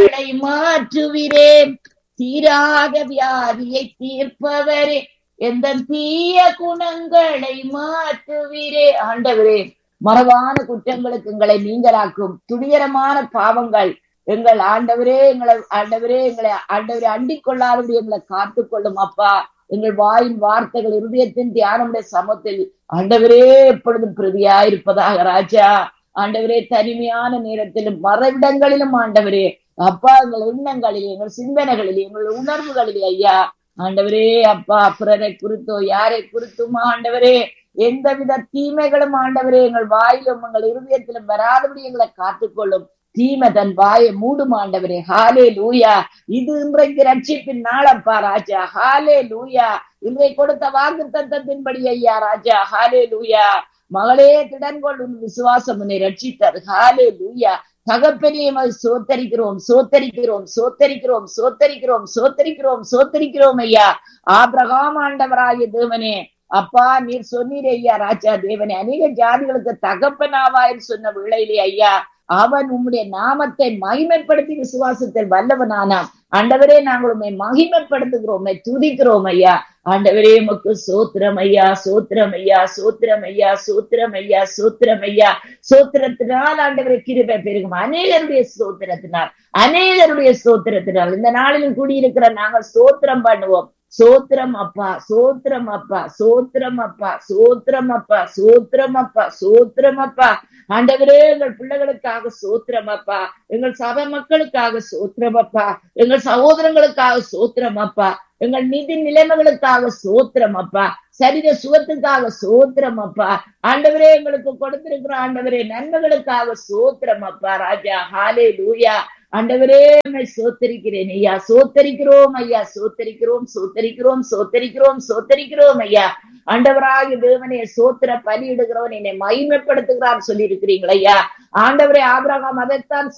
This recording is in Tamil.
குணங்களை மாற்றுகிறேன் தீராத வியாதியை தீர்ப்பவரே எந்த தீய குணங்களை மாற்றுவீரே ஆண்டவரே மறவான குற்றங்களுக்கு எங்களை நீங்களாக்கும் துணிகரமான பாவங்கள் எங்கள் ஆண்டவரே எங்களை ஆண்டவரே எங்களை ஆண்டவரே அண்டிக் கொள்ளாதபடி எங்களை காத்துக்கொள்ளும் அப்பா எங்கள் வாயின் வார்த்தைகள் இருதயத்தின் தியானமுடைய சமத்தில் ஆண்டவரே எப்பொழுதும் பிரதியா இருப்பதாக ராஜா ஆண்டவரே தனிமையான நேரத்திலும் மறைவிடங்களிலும் ஆண்டவரே அப்பா எங்கள் எண்ணங்களிலே எங்கள் சிந்தனைகளிலே எங்கள் உணர்வுகளிலே ஐயா ஆண்டவரே அப்பா பிறரை குறித்தோ யாரை குறித்துமா ஆண்டவரே எந்தவித தீமைகளும் ஆண்டவரே எங்கள் வாயிலும் எங்கள் இருதயத்திலும் வராதபடி எங்களை காத்துக்கொள்ளும் தீமை தன் வாயை மூடும் ஆண்டவரே ஹாலே லூயா இது இன்றைக்கு ரட்சிப்பின் நாளப்பா ராஜா ஹாலே லூயா இன்றை கொடுத்த வாக்கு தத்தத்தின்படி ஐயா ராஜா ஹாலே லூயா மகளே திடன்கொள் உன் விசுவாசம் உன்னை ரட்சித்தது ஹாலே லூயா தகப்பனையும் சோத்தரிக்கிறோம் சோத்தரிக்கிறோம் சோத்தரிக்கிறோம் சோத்தரிக்கிறோம் சோத்தரிக்கிறோம் சோத்தரிக்கிறோம் ஐயா ஆபிரகாம் ஆண்டவராகிய தேவனே அப்பா நீர் சொன்னீரே ஐயா ராஜா தேவனே அநேக ஜாதிகளுக்கு தகப்பனாவாய் சொன்ன வேளையிலே ஐயா அவன் உம்முடைய நாமத்தை மகிமைப்படுத்தி விசுவாசத்தில் வல்லவனானாம் ஆண்டவரே நாங்கள் உண்மை மகிமைப்படுத்துகிறோம் உண்மை துதிக்கிறோம் ஐயா ஆண்டவரே உமக்கு சோத்திரம் ஐயா சோத்திரம் ஐயா சோத்திரம் ஐயா சோத்திரம் ஐயா சோத்திரம் ஐயா சோத்திரத்தினால் ஆண்டவரை கிருபை பெருகும் அநேகருடைய சோத்திரத்தினால் அநேகருடைய சோத்திரத்தினால் இந்த நாளிலும் கூடியிருக்கிற நாங்கள் சோத்திரம் பண்ணுவோம் சோத்திரம் அப்பா சோத்திரம் அப்பா சோத்திரம் அப்பா சோத்திரம் அப்பா சோத்திரம் அப்பா சோத்திரம் அப்பா ஆண்டவரே எங்கள் பிள்ளைகளுக்காக சோத்திரம் அப்பா எங்கள் சபை மக்களுக்காக சோத்திரம் அப்பா எங்கள் சகோதரங்களுக்காக சோத்திரம் அப்பா எங்கள் நிதி நிலைமைகளுக்காக சோத்திரம் அப்பா சரீர சுகத்துக்காக சோத்திரம் அப்பா ஆண்டவரே எங்களுக்கு கொடுத்திருக்கிற ஆண்டவரே நன்மைகளுக்காக சோத்திரம் அப்பா ராஜா ஹாலே லூயா ஆண்டவரே சோத்தரிக்கிறேன் ஐயா சோத்தரிக்கிறோம் ஐயா சோத்தரிக்கிறோம் சோத்தரிக்கிறோம் சோத்தரிக்கிறோம் சோத்தரிக்கிறோம் ஐயா ஆண்டவராக தேவனே சோத்திர பலியிடுகிறவன் என்னை மகிமைப்படுத்துகிறார் சொல்லி இருக்கிறீங்களா ஐயா ஆண்டவரே ஆபிரகாம் அதைத்தான்